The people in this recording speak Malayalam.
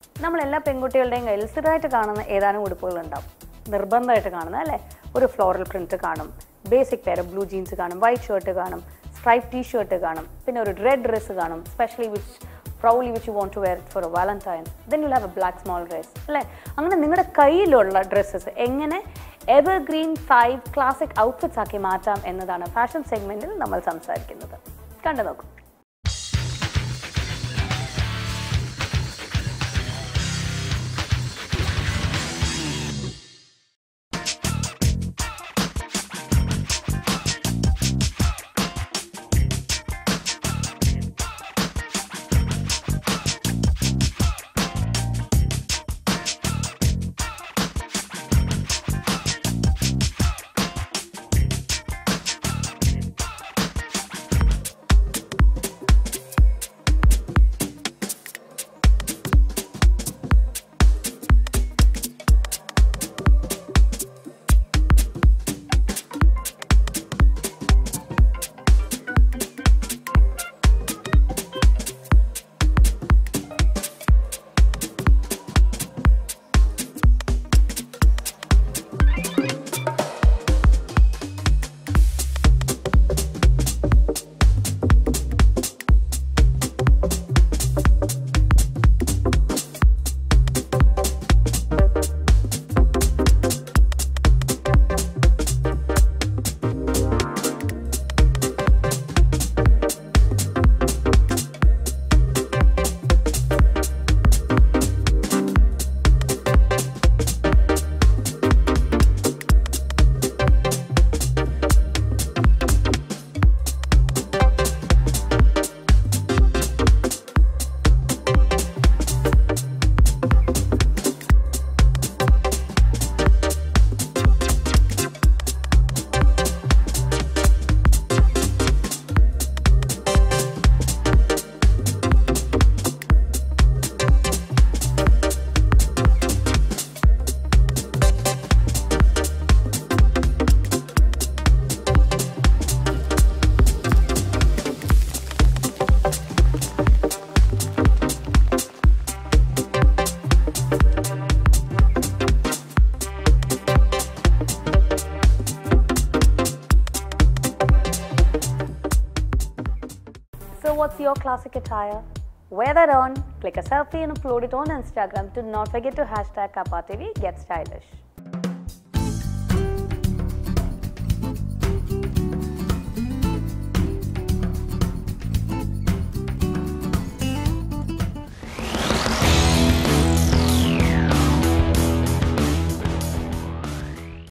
നമ്മൾ എല്ലാ പെൺകുട്ടികളുടെയും കയ്യിൽ സ്ഥിരമായിട്ട് കാണുന്ന ഏതാനും ഉടുപ്പുകൾ ഉണ്ടാവും നിർബന്ധമായിട്ട് കാണുന്നത് അല്ലേ ഒരു ഫ്ലോറൽ പ്രിന്റ് കാണും ബേസിക് പെയർ ബ്ലൂ ജീൻസ് കാണും വൈറ്റ് ഷർട്ട് കാണും സ്ട്രൈപ്പ് ടീ ഷർട്ട് കാണും പിന്നെ ഒരു റെഡ് ഡ്രസ്സ് കാണും specially which proudly which you want to wear for a Valentine then you have a black small dress അല്ലേ അങ്ങനെ നിങ്ങളുടെ കയ്യിലുള്ള ഡ്രസ്സസ് എങ്ങനെ എവർഗ്രീൻ ഫൈവ് ക്ലാസിക് ഔട്ട്ഫിറ്റ്സ് ആക്കി മാറ്റാം എന്നതാണ് ഫാഷൻ സെഗ്മെന്റിൽ നമ്മൾ സംസാരിക്കുന്നത് കണ്ടു നോക്കൂ So, what's your classic attire? Wear that on, click a selfie and upload it on Instagram. Do not forget to hashtag KappaTV, get stylish.